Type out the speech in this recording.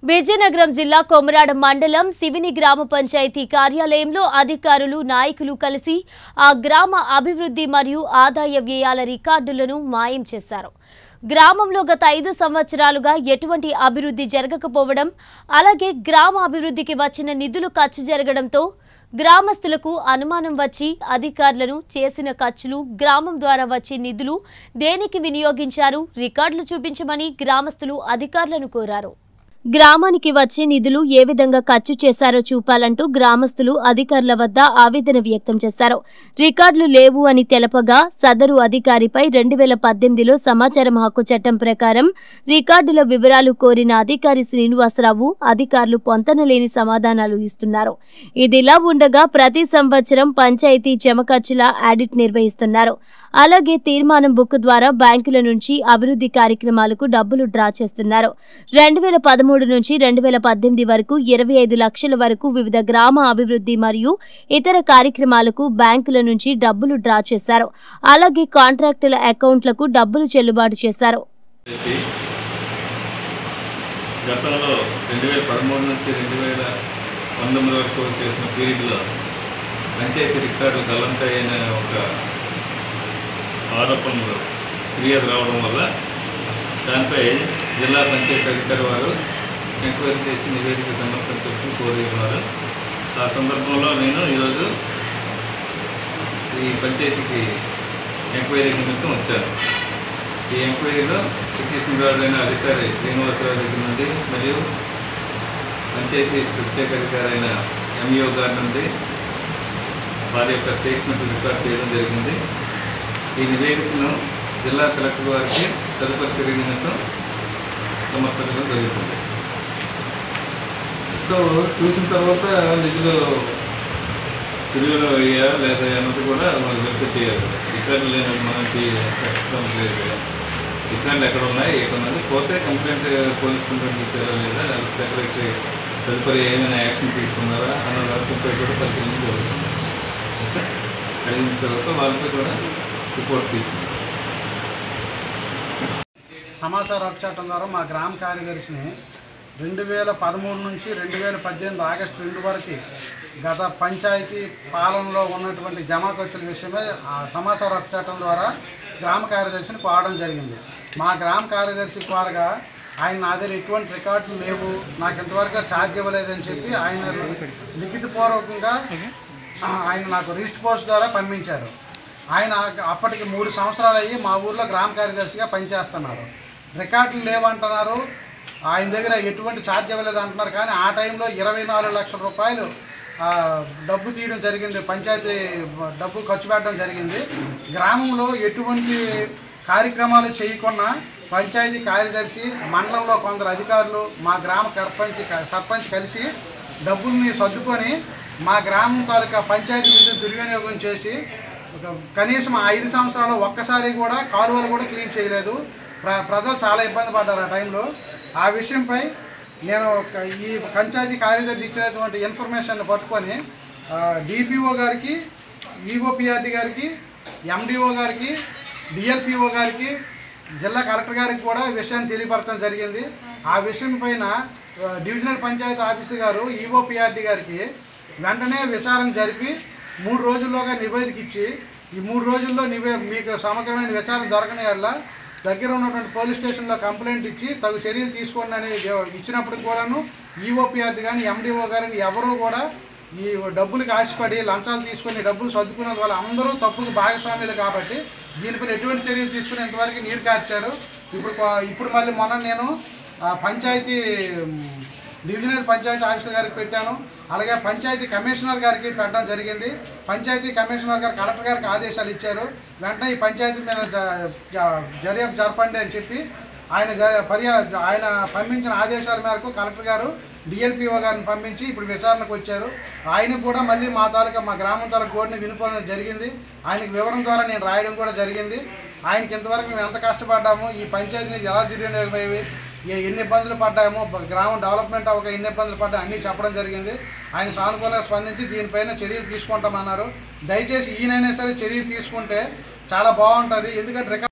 విజయనగరం జిల్లా కొమరాడ మండలం శివిని గ్రామ పంచాయతీ కార్యాలయంలో అధికారులు నాయకులు కలిసి ఆ గ్రామ అభివృద్ధి మరియు ఆదాయ వ్యయాల రికార్డులను మాయం చేశారు గ్రామంలో గత ఐదు సంవత్సరాలుగా ఎటువంటి అభివృద్ధి జరగకపోవడం అలాగే గ్రామ అభివృద్ధికి వచ్చిన నిధులు ఖర్చు జరగడంతో గ్రామస్తులకు అనుమానం వచ్చి అధికారులను చేసిన ఖర్చులు గ్రామం ద్వారా వచ్చే నిధులు దేనికి వినియోగించారు రికార్డులు చూపించమని గ్రామస్తులు అధికారులను కోరారు గ్రామానికి వచ్చే నిధులు ఏ విధంగా ఖర్చు చేశారో చూపాలంటూ గ్రామస్తులు అధికారుల వద్ద ఆవేదన వ్యక్తం చేశారు రికార్డులు లేవు అని తెలపగా సదరు అధికారిపై రెండు వేల పద్దెనిమిదిలో సమాచారం హక్కు చట్టం ప్రకారం రికార్డుల వివరాలు కోరిన అధికారి శ్రీనివాసరావు అధికారులు పొంతనలేని సమాధానాలు ఇస్తున్నారు ఇదిలా ఉండగా ప్రతి సంవత్సరం పంచాయతీ జమ ఖర్చుల ఆడిట్ నిర్వహిస్తున్నారు అలాగే తీర్మానం బుక్ ద్వారా బ్యాంకుల నుంచి అభివృద్ధి కార్యక్రమాలకు డబ్బులు డ్రా చేస్తున్నారు రెండు వేల పదమూడు నుంచి రెండు వేల పద్దెనిమిది వరకు ఇరవై ఐదు లక్షల వరకు వివిధ గ్రామ అభివృద్ధి మరియు ఇతర కార్యక్రమాలకు బ్యాంకుల నుంచి డబ్బులు డ్రా చేశారు అలాగే కాంట్రాక్టుల అకౌంట్లకు డబ్బులు చెల్లుబాటు చేశారు అయితే గతంలో రెండు వేల పదమూడు నుంచి రెండు వేల పంతొమ్మిది వరకు చేసిన పీరియడ్లో పంచాయతీ రికార్డులు గల్లంతాయన ఒక ఆరోపణలు ఫిర్యాదు రావడం వల్ల దానిపై జిల్లా పంచాయతీ అధికారి వారు ఎంక్వైరీ చేసి నివేదిక సమర్పించాల్సి కోరి ఉన్నారు ఆ సందర్భంలో నేను ఈరోజు ఈ పంచాయతీకి ఎంక్వైరీ నిమిత్తం వచ్చాను ఈ ఎంక్వైరీలో పిటిషన్దారుడైన అధికారి శ్రీనివాసరావు దగ్గర నుండి మరియు పంచాయతీ ప్రత్యేక అధికారి అయిన ఎంఈఓ గారి నుండి వారి యొక్క స్టేట్మెంట్ రికార్డ్ చేయడం జరిగింది ఈ నివేదికను జిల్లా కలెక్టర్ వారికి తదుపరి చర్య నిమిత్తం సమర్పించడం జరుగుతుంది సో చూసిన తర్వాత నిధులు తిరుగులో అయ్యా లేదా అన్నది కూడా మనం వెరిఫై చేయాలి రికార్డు లేని మనం చెప్పడం లేదు కదా రికార్డులు ఎక్కడ ఉన్నాయి ఎక్కడ ఉన్నది పోతే కంప్లైంట్ పోలీస్ కంప్లైంట్ ఇచ్చారా లేదా లేకపోతే సెక్రటరీ తదుపరి ఏమైనా యాక్షన్ తీసుకున్నారా అన్న అంశంపై కూడా పరిశీలన జరుగుతుంది ఓకే అడిగిన తర్వాత వాళ్ళపై కూడా రిపోర్ట్ తీసుకుంటాం సమాచార హక్కు చట్టం ద్వారా మా గ్రామ కార్యదర్శిని రెండు వేల పదమూడు నుంచి రెండు వేల పద్దెనిమిది ఆగస్టు రెండు వరకు గత పంచాయతీ పాలనలో ఉన్నటువంటి జమా ఖర్చుల విషయమై ఆ సమాచార హక్కు చట్టం ద్వారా గ్రామ కార్యదర్శిని కోరడం జరిగింది మా గ్రామ కార్యదర్శి కోరగా ఆయన నా దగ్గర ఎటువంటి రికార్డులు లేవు నాకు ఇంతవరకు ఛార్జ్ ఇవ్వలేదని చెప్పి ఆయన లిఖితపూర్వకంగా ఆ, ఆయన నాకు రిజిస్ట్ పోస్ట్ ద్వారా పంపించారు ఆయన అప్పటికి మూడు సంవత్సరాలు అయ్యి మా ఊర్లో గ్రామ కార్యదర్శిగా పనిచేస్తున్నారు రికార్డులు లేవంటున్నారు ఆయన దగ్గర ఎటువంటి ఛార్జ్ ఇవ్వలేదు అంటున్నారు కానీ ఆ టైంలో ఇరవై నాలుగు లక్షల రూపాయలు ఆ, డబ్బు తీయడం జరిగింది పంచాయతీ డబ్బు ఖర్చు పెట్టడం జరిగింది గ్రామంలో ఎటువంటి కార్యక్రమాలు చేయకుండా పంచాయతీ కార్యదర్శి మండలంలో కొందరు అధికారులు మా గ్రామ సర్పంచ్ సర్పంచ్ కలిసి డబ్బుల్ని సర్దుకొని మా గ్రామం తాలూకా పంచాయతీ విద్యుత్ దుర్వినియోగం చేసి ఒక కనీసం ఆ ఐదు సంవత్సరాలు ఒక్కసారి కూడా కాలువలు కూడా క్లీన్ చేయలేదు ప్ర ప్రజలు చాలా ఇబ్బంది పడ్డారు ఆ టైంలో ఆ విషయంపై నేను ఒక- ఈ పంచాయతీ కార్యదర్శి ఇచ్చినటువంటి ఇన్ఫర్మేషన్ పట్టుకొని డిపిఓ గారికి ఈఓపిఆర్డి గారికి ఎండిఓ గారికి డిఎల్పిఓ గారికి జిల్లా కలెక్టర్ గారికి కూడా ఈ విషయాన్ని తెలియపరచడం జరిగింది ఆ విషయం పైన ఆ, డివిజనల్ పంచాయతీ ఆఫీసర్ గారు ఈఓపిఆర్డి గారికి వెంటనే విచారణ జరిపి మూడు రోజుల్లోగా నివేదిక ఇచ్చి ఈ మూడు రోజుల్లో నివే మీకు సమగ్రమైన విచారణ జరగని వల్ల దగ్గర ఉన్నటువంటి పోలీస్ స్టేషన్లో కంప్లైంట్ ఇచ్చి తగు చర్యలు తీసుకోండి అని ఇచ్చినప్పుడు కూడాను ఈఓపిఆర్డి కానీ ఎండిఓ గారిని ఎవరూ కూడా ఈ డబ్బులకి ఆశపడి లంచాలు తీసుకొని డబ్బులు సర్దుకున్న వాళ్ళు అందరూ తప్పుకు భాగస్వాములు కాబట్టి దీనిపైన ఎటువంటి చర్యలు తీసుకుని ఇంతవరకు నీరు కార్చారు ఇప్పుడు కొ- ఇప్పుడు మళ్ళీ మొన్న నేను ఆ, పంచాయతీ ఉమ్, డివిజనల్ పంచాయతీ ఆఫీసర్ గారికి పెట్టాను అలాగే పంచాయతీ కమిషనర్ గారికి పెట్టడం జరిగింది పంచాయతీ కమిషనర్ గారు కలెక్టర్ గారికి ఆదేశాలు ఇచ్చారు వెంటనే ఈ పంచాయతీ మీద జ- జ- దర్యాప్తు జరపండి అని చెప్పి ఆయన జ- పర్యా ఆయన పంపించిన ఆదేశాల మేరకు కలెక్టర్ గారు డిఎల్పిఓ గారిని పంపించి ఇప్పుడు విచారణకు వచ్చారు ఆయన కూడా మళ్ళీ మా తాలూకా మా గ్రామం తాలూకా కోడ్ని వినుకోవడం జరిగింది ఆయనకి వివరం ద్వారా నేను రాయడం కూడా జరిగింది ఆయనకి ఇంతవరకు మేము ఎంత కష్టపడ్డాము ఈ పంచాయతీని ఎలా దుర్వినియోగమయ్యేవి ఏ ఎన్ని ఇబ్బందులు పడ్డామో బ- గ్రామం డెవలప్మెంట్ అవ్వక ఎన్ని ఇబ్బందులు పడ్డా అన్నీ చెప్పడం జరిగింది ఆయన సానుకూలంగా స్పందించి దీనిపైన చర్యలు తీసుకుంటామన్నారు దయచేసి ఈయనైనా సరే చర్యలు తీసుకుంటే చాలా బాగుంటుంది ఎందుకంటే రికార్డ్